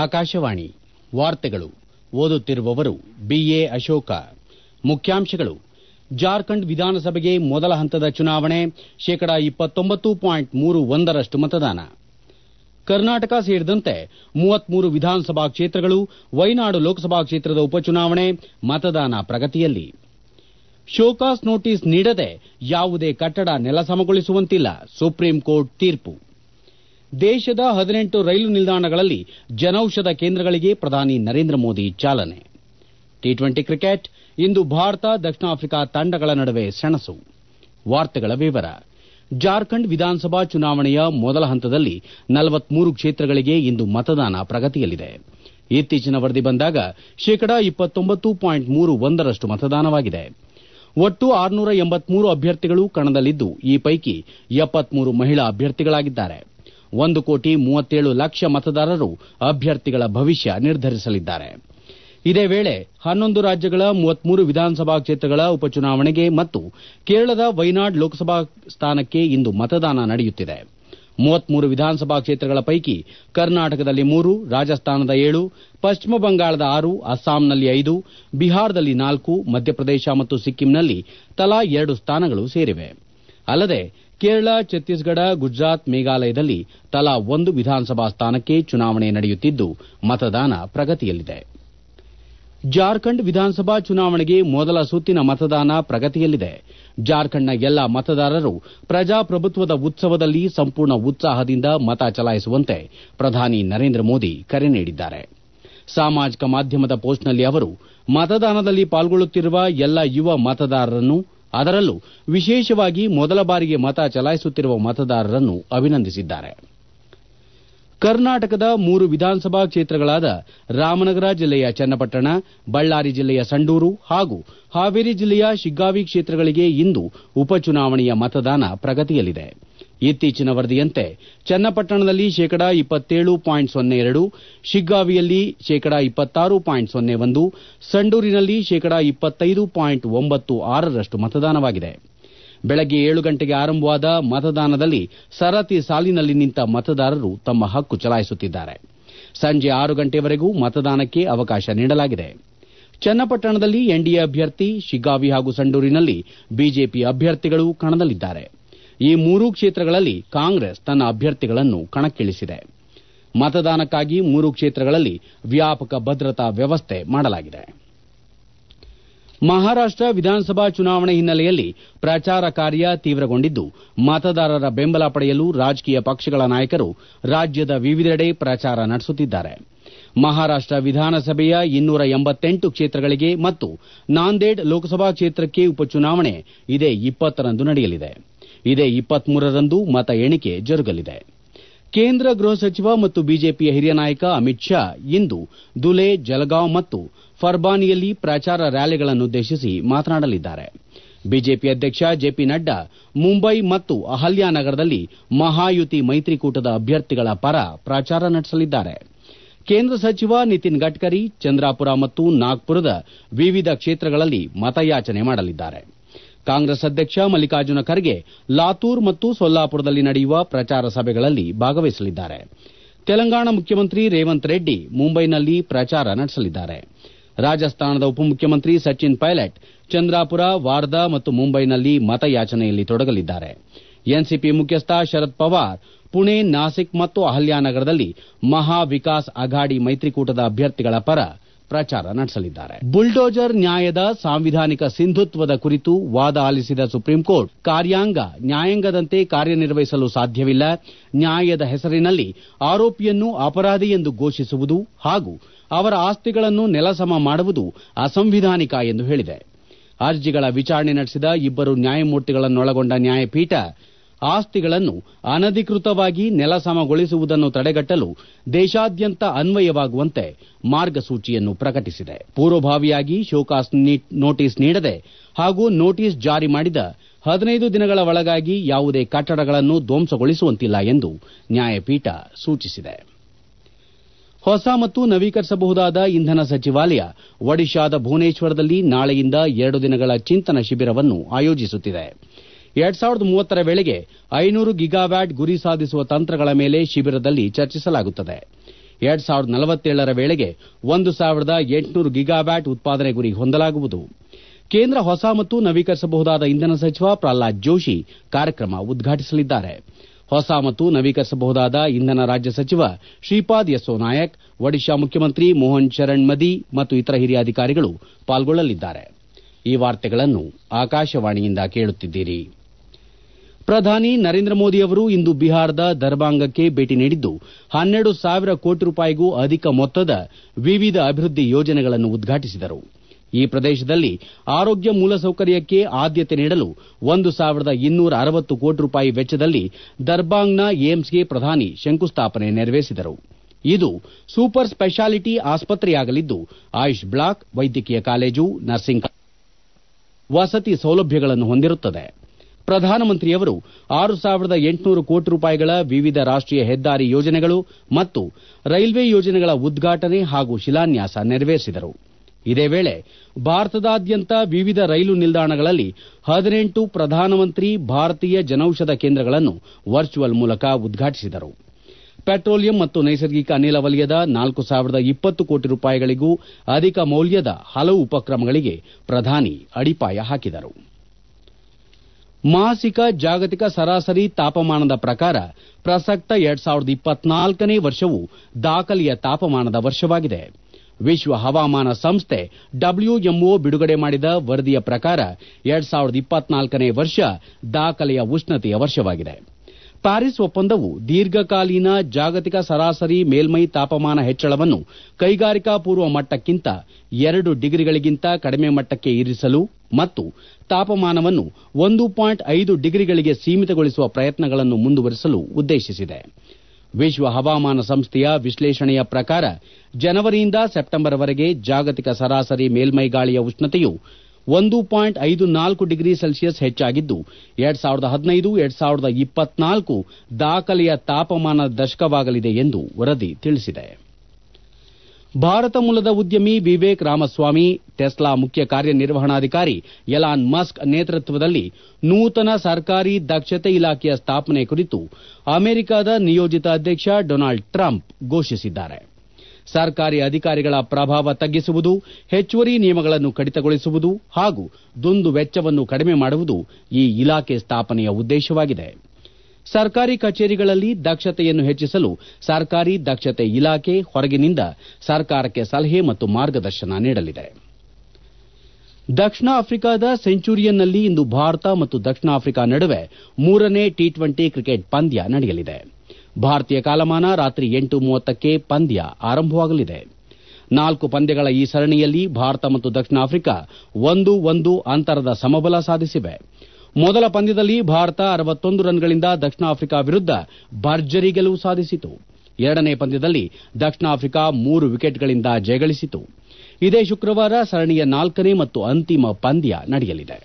ಆಕಾಶವಾಣಿ ವಾರ್ತೆಗಳು ಓದುತ್ತಿರುವವರು ಬಿಎ ಅಶೋಕ ಮುಖ್ಯಾಂಶಗಳು ಜಾರ್ಖಂಡ್ ವಿಧಾನಸಭೆಗೆ ಮೊದಲ ಹಂತದ ಚುನಾವಣೆ ಶೇಕಡಾ ರಷ್ಟು ಮತದಾನ ಕರ್ನಾಟಕ ಸೇರಿದಂತೆ ಮೂವತ್ಮೂರು ವಿಧಾನಸಭಾ ಕ್ಷೇತ್ರಗಳು ವಯನಾಡು ಲೋಕಸಭಾ ಕ್ಷೇತ್ರದ ಉಪಚುನಾವಣೆ ಮತದಾನ ಪ್ರಗತಿಯಲ್ಲಿ ಶೋಕಾಸ್ ನೋಟಿಸ್ ನೀಡದೆ ಯಾವುದೇ ಕಟ್ಟಡ ನೆಲಸಮಗೊಳಿಸುವಂತಿಲ್ಲ ಸುಪ್ರೀಂ ಕೋರ್ಟ್ ತೀರ್ಪು ದೇಶದ ಹದಿನೆಂಟು ರೈಲು ನಿಲ್ದಾಣಗಳಲ್ಲಿ ಜನೌಷಧ ಕೇಂದ್ರಗಳಿಗೆ ಪ್ರಧಾನಿ ನರೇಂದ್ರ ಮೋದಿ ಚಾಲನೆ ಟಿ ಟ್ವೆಂಟಿ ಕ್ರಿಕೆಟ್ ಇಂದು ಭಾರತ ದಕ್ಷಿಣ ಆಫ್ರಿಕಾ ತಂಡಗಳ ನಡುವೆ ಸೆಣಸು ಜಾರ್ಖಂಡ್ ವಿಧಾನಸಭಾ ಚುನಾವಣೆಯ ಮೊದಲ ಹಂತದಲ್ಲಿ ನಲವತ್ಮೂರು ಕ್ಷೇತ್ರಗಳಿಗೆ ಇಂದು ಮತದಾನ ಪ್ರಗತಿಯಲ್ಲಿದೆ ಇತ್ತೀಚಿನ ವರದಿ ಬಂದಾಗ ಶೇಕಡಾ ರಷ್ಟು ಮತದಾನವಾಗಿದೆ ಒಟ್ಟು ಅಭ್ಯರ್ಥಿಗಳು ಕಣದಲ್ಲಿದ್ದು ಈ ಪೈಕಿ ಮಹಿಳಾ ಅಭ್ಯರ್ಥಿಗಳಾಗಿದ್ದಾರೆ ಒಂದು ಕೋಟಿ ಮೂವತ್ತೇಳು ಲಕ್ಷ ಮತದಾರರು ಅಭ್ಯರ್ಥಿಗಳ ಭವಿಷ್ಯ ನಿರ್ಧರಿಸಲಿದ್ದಾರೆ ಇದೇ ವೇಳೆ ಹನ್ನೊಂದು ರಾಜ್ಯಗಳ ಮೂವತ್ಮೂರು ವಿಧಾನಸಭಾ ಕ್ಷೇತ್ರಗಳ ಉಪಚುನಾವಣೆಗೆ ಮತ್ತು ಕೇರಳದ ವಯನಾಡ್ ಲೋಕಸಭಾ ಸ್ಥಾನಕ್ಕೆ ಇಂದು ಮತದಾನ ನಡೆಯುತ್ತಿದೆ ಮೂವತ್ಮೂರು ವಿಧಾನಸಭಾ ಕ್ಷೇತ್ರಗಳ ಪೈಕಿ ಕರ್ನಾಟಕದಲ್ಲಿ ಮೂರು ರಾಜಸ್ಥಾನದ ಏಳು ಪಶ್ಚಿಮ ಬಂಗಾಳದ ಆರು ಅಸ್ಸಾಂನಲ್ಲಿ ಐದು ಬಿಹಾರದಲ್ಲಿ ನಾಲ್ಕು ಮಧ್ಯಪ್ರದೇಶ ಮತ್ತು ಸಿಕ್ಕಿಂನಲ್ಲಿ ತಲಾ ಎರಡು ಸ್ಥಾನಗಳು ಸೇರಿವೆ ಅಲ್ಲದೆ ಕೇರಳ ಛತ್ತೀಸ್ಗಢ ಗುಜರಾತ್ ಮೇಘಾಲಯದಲ್ಲಿ ತಲಾ ಒಂದು ವಿಧಾನಸಭಾ ಸ್ಥಾನಕ್ಕೆ ಚುನಾವಣೆ ನಡೆಯುತ್ತಿದ್ದು ಮತದಾನ ಪ್ರಗತಿಯಲ್ಲಿದೆ ಜಾರ್ಖಂಡ್ ವಿಧಾನಸಭಾ ಚುನಾವಣೆಗೆ ಮೊದಲ ಸುತ್ತಿನ ಮತದಾನ ಪ್ರಗತಿಯಲ್ಲಿದೆ ಜಾರ್ಖಂಡ್ನ ಎಲ್ಲಾ ಮತದಾರರು ಪ್ರಜಾಪ್ರಭುತ್ವದ ಉತ್ಸವದಲ್ಲಿ ಸಂಪೂರ್ಣ ಉತ್ಸಾಹದಿಂದ ಮತ ಚಲಾಯಿಸುವಂತೆ ಪ್ರಧಾನಿ ನರೇಂದ್ರ ಮೋದಿ ಕರೆ ನೀಡಿದ್ದಾರೆ ಸಾಮಾಜಿಕ ಮಾಧ್ಯಮದ ಪೋಸ್ಟ್ನಲ್ಲಿ ಅವರು ಮತದಾನದಲ್ಲಿ ಪಾಲ್ಗೊಳ್ಳುತ್ತಿರುವ ಎಲ್ಲ ಯುವ ಮತದಾರರನ್ನು ಅದರಲ್ಲೂ ವಿಶೇಷವಾಗಿ ಮೊದಲ ಬಾರಿಗೆ ಮತ ಚಲಾಯಿಸುತ್ತಿರುವ ಮತದಾರರನ್ನು ಅಭಿನಂದಿಸಿದ್ದಾರೆ ಕರ್ನಾಟಕದ ಮೂರು ವಿಧಾನಸಭಾ ಕ್ಷೇತ್ರಗಳಾದ ರಾಮನಗರ ಜಿಲ್ಲೆಯ ಚನ್ನಪಟ್ಟಣ ಬಳ್ಳಾರಿ ಜಿಲ್ಲೆಯ ಸಂಡೂರು ಹಾಗೂ ಹಾವೇರಿ ಜಿಲ್ಲೆಯ ಶಿಗ್ಗಾವಿ ಕ್ಷೇತ್ರಗಳಿಗೆ ಇಂದು ಉಪಚುನಾವಣೆಯ ಮತದಾನ ಪ್ರಗತಿಯಲ್ಲಿದೆ ಇತ್ತೀಚಿನ ವರದಿಯಂತೆ ಚನ್ನಪಟ್ಟಣದಲ್ಲಿ ಶೇಕಡಾ ಶಿಗ್ಗಾವಿಯಲ್ಲಿ ಶೇಕಡಾ ಸಂಡೂರಿನಲ್ಲಿ ಶೇಕಡಾ ರಷ್ಟು ಮತದಾನವಾಗಿದೆ ಬೆಳಗ್ಗೆ ಏಳು ಗಂಟೆಗೆ ಆರಂಭವಾದ ಮತದಾನದಲ್ಲಿ ಸರತಿ ಸಾಲಿನಲ್ಲಿ ನಿಂತ ಮತದಾರರು ತಮ್ಮ ಹಕ್ಕು ಚಲಾಯಿಸುತ್ತಿದ್ದಾರೆ ಸಂಜೆ ಆರು ಗಂಟೆಯವರೆಗೂ ಮತದಾನಕ್ಕೆ ಅವಕಾಶ ನೀಡಲಾಗಿದೆ ಚನ್ನಪಟ್ಟಣದಲ್ಲಿ ಎನ್ಡಿಎ ಅಭ್ಯರ್ಥಿ ಶಿಗ್ಗಾವಿ ಹಾಗೂ ಸಂಡೂರಿನಲ್ಲಿ ಬಿಜೆಪಿ ಅಭ್ಯರ್ಥಿಗಳು ಕಣದಲ್ಲಿದ್ದಾರೆ ಈ ಮೂರೂ ಕ್ಷೇತ್ರಗಳಲ್ಲಿ ಕಾಂಗ್ರೆಸ್ ತನ್ನ ಅಭ್ಯರ್ಥಿಗಳನ್ನು ಕಣಕ್ಕಿಳಿಸಿದೆ ಮತದಾನಕ್ಕಾಗಿ ಮೂರೂ ಕ್ಷೇತ್ರಗಳಲ್ಲಿ ವ್ಯಾಪಕ ಭದ್ರತಾ ವ್ಯವಸ್ಥೆ ಮಾಡಲಾಗಿದೆ ಮಹಾರಾಷ್ಟ ವಿಧಾನಸಭಾ ಚುನಾವಣೆ ಹಿನ್ನೆಲೆಯಲ್ಲಿ ಪ್ರಚಾರ ಕಾರ್ಯ ತೀವ್ರಗೊಂಡಿದ್ದು ಮತದಾರರ ಬೆಂಬಲ ಪಡೆಯಲು ರಾಜಕೀಯ ಪಕ್ಷಗಳ ನಾಯಕರು ರಾಜ್ಯದ ವಿವಿಧೆಡೆ ಪ್ರಚಾರ ನಡೆಸುತ್ತಿದ್ದಾರೆ ಮಹಾರಾಷ್ಟ ವಿಧಾನಸಭೆಯ ಇನ್ನೂರ ಎಂಬತ್ತೆಂಟು ಕ್ಷೇತ್ರಗಳಿಗೆ ಮತ್ತು ನಾಂದೇಡ್ ಲೋಕಸಭಾ ಕ್ಷೇತ್ರಕ್ಕೆ ಉಪಚುನಾವಣೆ ಇದೇ ಇಪ್ಪತ್ತರಂದು ನಡೆಯಲಿದೆ ಇದೇ ಇಪ್ಪತ್ಮೂರರಂದು ಮತ ಎಣಿಕೆ ಜರುಗಲಿದೆ ಕೇಂದ್ರ ಗೃಹ ಸಚಿವ ಮತ್ತು ಬಿಜೆಪಿಯ ಹಿರಿಯ ನಾಯಕ ಅಮಿತ್ ಶಾ ಇಂದು ದುಲೆ ಜಲಗಾಂವ್ ಮತ್ತು ಫರ್ಬಾನಿಯಲ್ಲಿ ಪ್ರಚಾರ ರ್ಯಾಲಿಗಳನ್ನುದ್ದೇಶಿಸಿ ಮಾತನಾಡಲಿದ್ದಾರೆ ಬಿಜೆಪಿ ಅಧ್ಯಕ್ಷ ಜೆಪಿ ನಡ್ಡಾ ಮುಂಬೈ ಮತ್ತು ಅಹಲ್ಯಾನಗರದಲ್ಲಿ ಮಹಾಯುತಿ ಮೈತ್ರಿಕೂಟದ ಅಭ್ಯರ್ಥಿಗಳ ಪರ ಪ್ರಚಾರ ನಡೆಸಲಿದ್ದಾರೆ ಕೇಂದ್ರ ಸಚಿವ ನಿತಿನ್ ಗಡ್ಕರಿ ಚಂದ್ರಾಪುರ ಮತ್ತು ನಾಗ್ಪುರದ ವಿವಿಧ ಕ್ಷೇತ್ರಗಳಲ್ಲಿ ಮತಯಾಚನೆ ಮಾಡಲಿದ್ದಾರೆ ಕಾಂಗ್ರೆಸ್ ಅಧ್ಯಕ್ಷ ಮಲ್ಲಿಕಾರ್ಜುನ ಖರ್ಗೆ ಲಾತೂರ್ ಮತ್ತು ಸೊಲ್ಲಾಪುರದಲ್ಲಿ ನಡೆಯುವ ಪ್ರಚಾರ ಸಭೆಗಳಲ್ಲಿ ಭಾಗವಹಿಸಲಿದ್ದಾರೆ ತೆಲಂಗಾಣ ಮುಖ್ಯಮಂತ್ರಿ ರೇವಂತ್ ರೆಡ್ಡಿ ಮುಂಬೈನಲ್ಲಿ ಪ್ರಚಾರ ನಡೆಸಲಿದ್ದಾರೆ ರಾಜಸ್ಥಾನದ ಉಪಮುಖ್ಯಮಂತ್ರಿ ಸಚಿನ್ ಪೈಲಟ್ ಚಂದ್ರಾಪುರ ವಾರ್ಧಾ ಮತ್ತು ಮುಂಬೈನಲ್ಲಿ ಮತಯಾಚನೆಯಲ್ಲಿ ತೊಡಗಲಿದ್ದಾರೆ ಎನ್ಸಿಪಿ ಮುಖ್ಯಸ್ಥ ಶರದ್ ಪವಾರ್ ಪುಣೆ ನಾಸಿಕ್ ಮತ್ತು ಅಹಲ್ಯಾನಗರದಲ್ಲಿ ಮಹಾ ವಿಕಾಸ್ ಅಘಾಡಿ ಮೈತ್ರಿಕೂಟದ ಅಭ್ಯರ್ಥಿಗಳ ಪರ ಪ್ರಚಾರ ನಡೆಸಲಿದ್ದಾರೆ ಬುಲ್ಡೋಜರ್ ನ್ಯಾಯದ ಸಾಂವಿಧಾನಿಕ ಸಿಂಧುತ್ವದ ಕುರಿತು ವಾದ ಆಲಿಸಿದ ಸುಪ್ರೀಂಕೋರ್ಟ್ ಕಾರ್ಯಾಂಗ ನ್ಯಾಯಾಂಗದಂತೆ ಕಾರ್ಯನಿರ್ವಹಿಸಲು ಸಾಧ್ಯವಿಲ್ಲ ನ್ಯಾಯದ ಹೆಸರಿನಲ್ಲಿ ಆರೋಪಿಯನ್ನು ಅಪರಾಧಿ ಎಂದು ಘೋಷಿಸುವುದು ಹಾಗೂ ಅವರ ಆಸ್ತಿಗಳನ್ನು ನೆಲಸಮ ಮಾಡುವುದು ಅಸಂವಿಧಾನಿಕ ಎಂದು ಹೇಳಿದೆ ಅರ್ಜಿಗಳ ವಿಚಾರಣೆ ನಡೆಸಿದ ಇಬ್ಬರು ನ್ಯಾಯಮೂರ್ತಿಗಳನ್ನೊಳಗೊಂಡ ನ್ಯಾಯಪೀಠ ಆಸ್ತಿಗಳನ್ನು ಅನಧಿಕೃತವಾಗಿ ನೆಲಸಮಗೊಳಿಸುವುದನ್ನು ತಡೆಗಟ್ಟಲು ದೇಶಾದ್ಯಂತ ಅನ್ವಯವಾಗುವಂತೆ ಮಾರ್ಗಸೂಚಿಯನ್ನು ಪ್ರಕಟಿಸಿದೆ ಪೂರ್ವಭಾವಿಯಾಗಿ ಶೋಕಾಸ್ ನೋಟಿಸ್ ನೀಡದೆ ಹಾಗೂ ನೋಟಿಸ್ ಜಾರಿ ಮಾಡಿದ ಹದಿನೈದು ದಿನಗಳ ಒಳಗಾಗಿ ಯಾವುದೇ ಕಟ್ಟಡಗಳನ್ನು ಧ್ವಂಸಗೊಳಿಸುವಂತಿಲ್ಲ ಎಂದು ನ್ಯಾಯಪೀಠ ಸೂಚಿಸಿದೆ ಹೊಸ ಮತ್ತು ನವೀಕರಿಸಬಹುದಾದ ಇಂಧನ ಸಚಿವಾಲಯ ಒಡಿಶಾದ ಭುವನೇಶ್ವರದಲ್ಲಿ ನಾಳೆಯಿಂದ ಎರಡು ದಿನಗಳ ಚಿಂತನ ಶಿಬಿರವನ್ನು ಆಯೋಜಿಸುತ್ತಿದೆ ಎರಡ್ ಸಾವಿರದ ಮೂವತ್ತರ ವೇಳೆಗೆ ಐನೂರು ಗಿಗಾವ್ಯಾಟ್ ಗುರಿ ಸಾಧಿಸುವ ತಂತ್ರಗಳ ಮೇಲೆ ಶಿಬಿರದಲ್ಲಿ ಚರ್ಚಿಸಲಾಗುತ್ತದೆ ಎರಡ್ ಸಾವಿರದ ನಲವತ್ತೇಳರ ವೇಳೆಗೆ ಒಂದು ಸಾವಿರದ ಎಂಟುನೂರು ಗಿಗಾವ್ಯಾಟ್ ಉತ್ಪಾದನೆ ಗುರಿ ಹೊಂದಲಾಗುವುದು ಕೇಂದ್ರ ಹೊಸ ಮತ್ತು ನವೀಕರಿಸಬಹುದಾದ ಇಂಧನ ಸಚಿವ ಪ್ರಹ್ಲಾದ್ ಜೋಶಿ ಕಾರ್ಯಕ್ರಮ ಉದ್ಘಾಟಿಸಲಿದ್ದಾರೆ ಹೊಸ ಮತ್ತು ನವೀಕರಿಸಬಹುದಾದ ಇಂಧನ ರಾಜ್ಯ ಸಚಿವ ಶ್ರೀಪಾದ್ ಯೆಸ್ಸೋ ನಾಯಕ್ ಒಡಿಶಾ ಮುಖ್ಯಮಂತ್ರಿ ಮೋಹನ್ ಚರಣ್ ಮದಿ ಮತ್ತು ಇತರ ಹಿರಿಯ ಅಧಿಕಾರಿಗಳು ಪಾಲ್ಗೊಳ್ಳಲಿದ್ದಾರೆ ಈ ವಾರ್ತೆಗಳನ್ನು ಆಕಾಶವಾಣಿಯಿಂದ ಕೇಳುತ್ತಿದ್ದೀರಿ ಪ್ರಧಾನಿ ನರೇಂದ್ರ ಮೋದಿ ಅವರು ಇಂದು ಬಿಹಾರದ ದರ್ಬಾಂಗಕ್ಕೆ ಭೇಟಿ ನೀಡಿದ್ದು ಹನ್ನೆರಡು ಸಾವಿರ ಕೋಟಿ ರೂಪಾಯಿಗೂ ಅಧಿಕ ಮೊತ್ತದ ವಿವಿಧ ಅಭಿವೃದ್ಧಿ ಯೋಜನೆಗಳನ್ನು ಉದ್ಘಾಟಿಸಿದರು ಈ ಪ್ರದೇಶದಲ್ಲಿ ಆರೋಗ್ಯ ಮೂಲಸೌಕರ್ಯಕ್ಕೆ ಆದ್ಯತೆ ನೀಡಲು ಒಂದು ಸಾವಿರದ ಇನ್ನೂರ ಅರವತ್ತು ಕೋಟಿ ರೂಪಾಯಿ ವೆಚ್ಚದಲ್ಲಿ ದರ್ಬಾಂಗ್ನ ಏಮ್ಸ್ಗೆ ಪ್ರಧಾನಿ ಶಂಕುಸ್ಥಾಪನೆ ನೆರವೇರಿಸಿದರು ಇದು ಸೂಪರ್ ಸ್ಪೆಷಾಲಿಟಿ ಆಸ್ಪತ್ರೆಯಾಗಲಿದ್ದು ಆಯುಷ್ ಬ್ಲಾಕ್ ವೈದ್ಯಕೀಯ ಕಾಲೇಜು ನರ್ಸಿಂಗ್ ವಸತಿ ಸೌಲಭ್ಯಗಳನ್ನು ಹೊಂದಿರುತ್ತದೆ ಪ್ರಧಾನಮಂತ್ರಿಯವರು ಆರು ಸಾವಿರದ ಎಂಟುನೂರು ಕೋಟಿ ರೂಪಾಯಿಗಳ ವಿವಿಧ ರಾಷ್ಟೀಯ ಹೆದ್ದಾರಿ ಯೋಜನೆಗಳು ಮತ್ತು ರೈಲ್ವೆ ಯೋಜನೆಗಳ ಉದ್ಘಾಟನೆ ಹಾಗೂ ಶಿಲಾನ್ಯಾಸ ನೆರವೇರಿಸಿದರು ಇದೇ ವೇಳೆ ಭಾರತದಾದ್ಯಂತ ವಿವಿಧ ರೈಲು ನಿಲ್ದಾಣಗಳಲ್ಲಿ ಹದಿನೆಂಟು ಪ್ರಧಾನಮಂತ್ರಿ ಭಾರತೀಯ ಜನೌಷಧ ಕೇಂದ್ರಗಳನ್ನು ವರ್ಚುವಲ್ ಮೂಲಕ ಉದ್ಘಾಟಿಸಿದರು ಪೆಟ್ರೋಲಿಯಂ ಮತ್ತು ನೈಸರ್ಗಿಕ ಅನಿಲ ವಲಯದ ನಾಲ್ಕು ಸಾವಿರದ ಇಪ್ಪತ್ತು ಕೋಟಿ ರೂಪಾಯಿಗಳಿಗೂ ಅಧಿಕ ಮೌಲ್ಯದ ಹಲವು ಉಪಕ್ರಮಗಳಿಗೆ ಪ್ರಧಾನಿ ಅಡಿಪಾಯ ಹಾಕಿದರು ಮಾಸಿಕ ಜಾಗತಿಕ ಸರಾಸರಿ ತಾಪಮಾನದ ಪ್ರಕಾರ ಪ್ರಸಕ್ತ ಎರಡ್ ಸಾವಿರದ ಇಪ್ಪತ್ನಾಲ್ಕನೇ ವರ್ಷವು ದಾಖಲೆಯ ತಾಪಮಾನದ ವರ್ಷವಾಗಿದೆ ವಿಶ್ವ ಹವಾಮಾನ ಸಂಸ್ಥೆ ಡಬ್ಲ್ಯೂಎಂಒ ಬಿಡುಗಡೆ ಮಾಡಿದ ವರದಿಯ ಪ್ರಕಾರ ಎರಡ್ ಸಾವಿರದ ಇಪ್ಪತ್ನಾಲ್ಕನೇ ವರ್ಷ ದಾಖಲೆಯ ಉಷ್ಣತೆಯ ವರ್ಷವಾಗಿದೆ ಪ್ಯಾರಿಸ್ ಒಪ್ಪಂದವು ದೀರ್ಘಕಾಲೀನ ಜಾಗತಿಕ ಸರಾಸರಿ ಮೇಲ್ಮೈ ತಾಪಮಾನ ಹೆಚ್ಚಳವನ್ನು ಕೈಗಾರಿಕಾ ಪೂರ್ವ ಮಟ್ಟಕ್ಕಿಂತ ಎರಡು ಡಿಗ್ರಿಗಳಿಗಿಂತ ಕಡಿಮೆ ಮಟ್ಟಕ್ಕೆ ಇರಿಸಲು ಮತ್ತು ತಾಪಮಾನವನ್ನು ಒಂದು ಪಾಯಿಂಟ್ ಐದು ಡಿಗ್ರಿಗಳಿಗೆ ಸೀಮಿತಗೊಳಿಸುವ ಪ್ರಯತ್ನಗಳನ್ನು ಮುಂದುವರಿಸಲು ಉದ್ದೇಶಿಸಿದೆ ವಿಶ್ವ ಹವಾಮಾನ ಸಂಸ್ಥೆಯ ವಿಶ್ಲೇಷಣೆಯ ಪ್ರಕಾರ ಜನವರಿಯಿಂದ ಸೆಪ್ಟೆಂಬರ್ವರೆಗೆ ಜಾಗತಿಕ ಸರಾಸರಿ ಮೇಲ್ಮೈ ಗಾಳಿಯ ಉಷ್ಣತೆಯು ಒಂದು ಪಾಯಿಂಟ್ ಐದು ನಾಲ್ಕು ಡಿಗ್ರಿ ಸೆಲ್ಸಿಯಸ್ ಹೆಚ್ಚಾಗಿದ್ದು ಎರಡ್ ಸಾವಿರದ ಹದಿನೈದು ಎರಡ್ ಸಾವಿರದ ಇಪ್ಪತ್ನಾಲ್ಕು ದಾಖಲೆಯ ತಾಪಮಾನ ದಶಕವಾಗಲಿದೆ ಎಂದು ವರದಿ ತಿಳಿಸಿದೆ ಭಾರತ ಮೂಲದ ಉದ್ಯಮಿ ವಿವೇಕ್ ರಾಮಸ್ವಾಮಿ ಟೆಸ್ಲಾ ಮುಖ್ಯ ಕಾರ್ಯನಿರ್ವಹಣಾಧಿಕಾರಿ ಎಲಾನ್ ಮಸ್ಕ್ ನೇತೃತ್ವದಲ್ಲಿ ನೂತನ ಸರ್ಕಾರಿ ದಕ್ಷತೆ ಇಲಾಖೆಯ ಸ್ಥಾಪನೆ ಕುರಿತು ಅಮೆರಿಕದ ನಿಯೋಜಿತ ಅಧ್ಯಕ್ಷ ಡೊನಾಲ್ಡ್ ಟ್ರಂಪ್ ಘೋಷಿಸಿದ್ದಾರೆ ಸರ್ಕಾರಿ ಅಧಿಕಾರಿಗಳ ಪ್ರಭಾವ ತಗ್ಗಿಸುವುದು ಹೆಚ್ಚುವರಿ ನಿಯಮಗಳನ್ನು ಕಡಿತಗೊಳಿಸುವುದು ಹಾಗೂ ದುಂದು ವೆಚ್ಚವನ್ನು ಕಡಿಮೆ ಮಾಡುವುದು ಈ ಇಲಾಖೆ ಸ್ಥಾಪನೆಯ ಉದ್ದೇಶವಾಗಿದೆ ಸರ್ಕಾರಿ ಕಚೇರಿಗಳಲ್ಲಿ ದಕ್ಷತೆಯನ್ನು ಹೆಚ್ಚಿಸಲು ಸರ್ಕಾರಿ ದಕ್ಷತೆ ಇಲಾಖೆ ಹೊರಗಿನಿಂದ ಸರ್ಕಾರಕ್ಕೆ ಸಲಹೆ ಮತ್ತು ಮಾರ್ಗದರ್ಶನ ನೀಡಲಿದೆ ದಕ್ಷಿಣ ಆಫ್ರಿಕಾದ ಸೆಂಚುರಿಯನ್ನಲ್ಲಿ ಇಂದು ಭಾರತ ಮತ್ತು ದಕ್ಷಿಣ ಆಫ್ರಿಕಾ ನಡುವೆ ಮೂರನೇ ಟಿ ಟ್ವೆಂಟಿ ಕ್ರಿಕೆಟ್ ಪಂದ್ಯ ನಡೆಯಲಿದೆ ಭಾರತೀಯ ಕಾಲಮಾನ ರಾತ್ರಿ ಎಂಟು ಮೂವತ್ತಕ್ಕೆ ಪಂದ್ಯ ಆರಂಭವಾಗಲಿದೆ ನಾಲ್ಕು ಪಂದ್ಯಗಳ ಈ ಸರಣಿಯಲ್ಲಿ ಭಾರತ ಮತ್ತು ದಕ್ಷಿಣ ಆಫ್ರಿಕಾ ಒಂದು ಒಂದು ಅಂತರದ ಸಮಬಲ ಸಾಧಿಸಿವೆ ಮೊದಲ ಪಂದ್ಯದಲ್ಲಿ ಭಾರತ ಅರವತ್ತೊಂದು ರನ್ಗಳಿಂದ ದಕ್ಷಿಣ ಆಫ್ರಿಕಾ ವಿರುದ್ದ ಭರ್ಜರಿ ಗೆಲುವು ಸಾಧಿಸಿತು ಎರಡನೇ ಪಂದ್ಯದಲ್ಲಿ ದಕ್ಷಿಣ ಆಫ್ರಿಕಾ ಮೂರು ವಿಕೆಟ್ಗಳಿಂದ ಜಯಗಳಿಸಿತು ಇದೇ ಶುಕ್ರವಾರ ಸರಣಿಯ ನಾಲ್ಕನೇ ಮತ್ತು ಅಂತಿಮ ಪಂದ್ಯ ನಡೆಯಲಿದೆ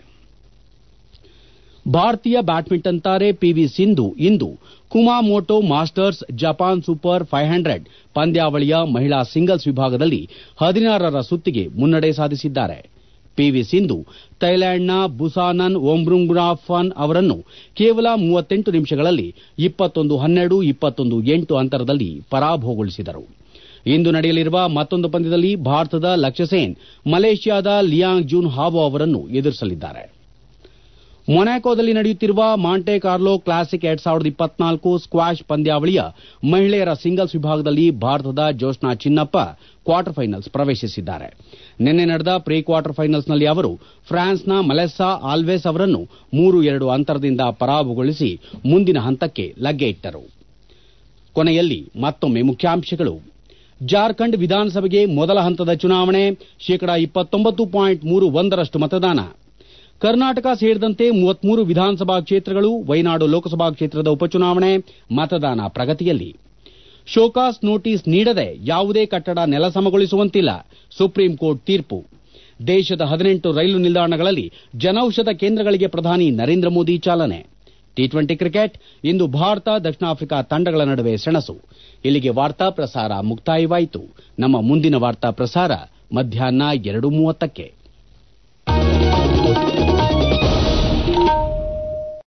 ಭಾರತೀಯ ಬ್ಯಾಡ್ಮಿಂಟನ್ ತಾರೆ ಪಿವಿ ಸಿಂಧು ಇಂದು Kumamoto Masters Japan super five hundred ಪಂದ್ಯಾವಳಿಯ ಮಹಿಳಾ ಸಿಂಗಲ್ಸ್ ವಿಭಾಗದಲ್ಲಿ ಹದಿನಾರರ ಸುತ್ತಿಗೆ ಮುನ್ನಡೆ ಸಾಧಿಸಿದ್ದಾರೆ ಪಿವಿ ಸಿಂಧು ಥೈಲ್ಯಾಂಡ್ನ ಬುಸಾನನ್ ಓಂಬ್ರುಂಗ್ರಾಫನ್ ಅವರನ್ನು ಕೇವಲ ಮೂವತ್ತೆಂಟು ನಿಮಿಷಗಳಲ್ಲಿ ಇಪ್ಪತ್ತೊಂದು ಹನ್ನೆರಡು ಇಪ್ಪತ್ತೊಂದು ಎಂಟು ಅಂತರದಲ್ಲಿ ಪರಾಭವಗೊಳಿಸಿದರು ಇಂದು ನಡೆಯಲಿರುವ ಮತ್ತೊಂದು ಪಂದ್ಯದಲ್ಲಿ ಭಾರತದ ಲಕ್ಷ್ಯಸೇನ್ ಮಲೇಷ್ಯಾದ ಲಿಯಾಂಗ್ ಜೂನ್ ಹಾವೋ ಅವರನ್ನು ಎದುರಿಸಲಿದ್ದಾರೆ ಮೊನಾಕೋದಲ್ಲಿ ನಡೆಯುತ್ತಿರುವ ಮಾಂಟೆ ಕಾರ್ಲೋ ಕ್ಲಾಸಿಕ್ ಎರಡ್ ಸಾವಿರದ ಇಪ್ಪತ್ನಾಲ್ಕು ಸ್ಕ್ವಾಷ್ ಪಂದ್ಯಾವಳಿಯ ಮಹಿಳೆಯರ ಸಿಂಗಲ್ಸ್ ವಿಭಾಗದಲ್ಲಿ ಭಾರತದ ಜೋಷ್ನಾ ಚಿನ್ನಪ್ಪ ಕ್ವಾರ್ಟರ್ ಫೈನಲ್ಸ್ ಪ್ರವೇಶಿಸಿದ್ದಾರೆ ನಿನ್ನೆ ನಡೆದ ಪ್ರೀ ಕ್ವಾರ್ಟರ್ ಫೈನಲ್ಸ್ನಲ್ಲಿ ಅವರು ಫ್ರಾನ್ಸ್ನ ಮಲೆಸ್ಸಾ ಆಲ್ವೇಸ್ ಅವರನ್ನು ಮೂರು ಎರಡು ಅಂತರದಿಂದ ಪರಾಭವಗೊಳಿಸಿ ಮುಂದಿನ ಹಂತಕ್ಕೆ ಲಗ್ಗೆ ಇಟ್ಟರು ಕೊನೆಯಲ್ಲಿ ಮತ್ತೊಮ್ಮೆ ಮುಖ್ಯಾಂಶಗಳು ಜಾರ್ಖಂಡ್ ವಿಧಾನಸಭೆಗೆ ಮೊದಲ ಹಂತದ ಚುನಾವಣೆ ಶೇಕಡಾ ಇಪ್ಪತ್ತೊಂಬತ್ತು ಪಾಯಿಂಟ್ ಮೂರು ಒಂದರಷ್ಟು ಮತದಾನ ಕರ್ನಾಟಕ ಸೇರಿದಂತೆ ಮೂವತ್ಮೂರು ವಿಧಾನಸಭಾ ಕ್ಷೇತ್ರಗಳು ವೈನಾಡು ಲೋಕಸಭಾ ಕ್ಷೇತ್ರದ ಉಪಚುನಾವಣೆ ಮತದಾನ ಪ್ರಗತಿಯಲ್ಲಿ ಶೋಕಾಸ್ ನೋಟಿಸ್ ನೀಡದೆ ಯಾವುದೇ ಕಟ್ಟಡ ನೆಲಸಮಗೊಳಿಸುವಂತಿಲ್ಲ ಸುಪ್ರೀಂ ಕೋರ್ಟ್ ತೀರ್ಪು ದೇಶದ ಹದಿನೆಂಟು ರೈಲು ನಿಲ್ದಾಣಗಳಲ್ಲಿ ಜನೌಷಧ ಕೇಂದ್ರಗಳಿಗೆ ಪ್ರಧಾನಿ ನರೇಂದ್ರ ಮೋದಿ ಚಾಲನೆ ಟಿ ಟ್ವೆಂಟಿ ಕ್ರಿಕೆಟ್ ಇಂದು ಭಾರತ ದಕ್ಷಿಣ ಆಫ್ರಿಕಾ ತಂಡಗಳ ನಡುವೆ ಸೆಣಸು ಇಲ್ಲಿಗೆ ವಾರ್ತಾ ಪ್ರಸಾರ ಮುಕ್ತಾಯವಾಯಿತು ನಮ್ಮ ಮುಂದಿನ ವಾರ್ತಾ ಪ್ರಸಾರ ಮಧ್ಯಾಹ್ನ ಎರಡು ಮೂವತ್ತಕ್ಕೆ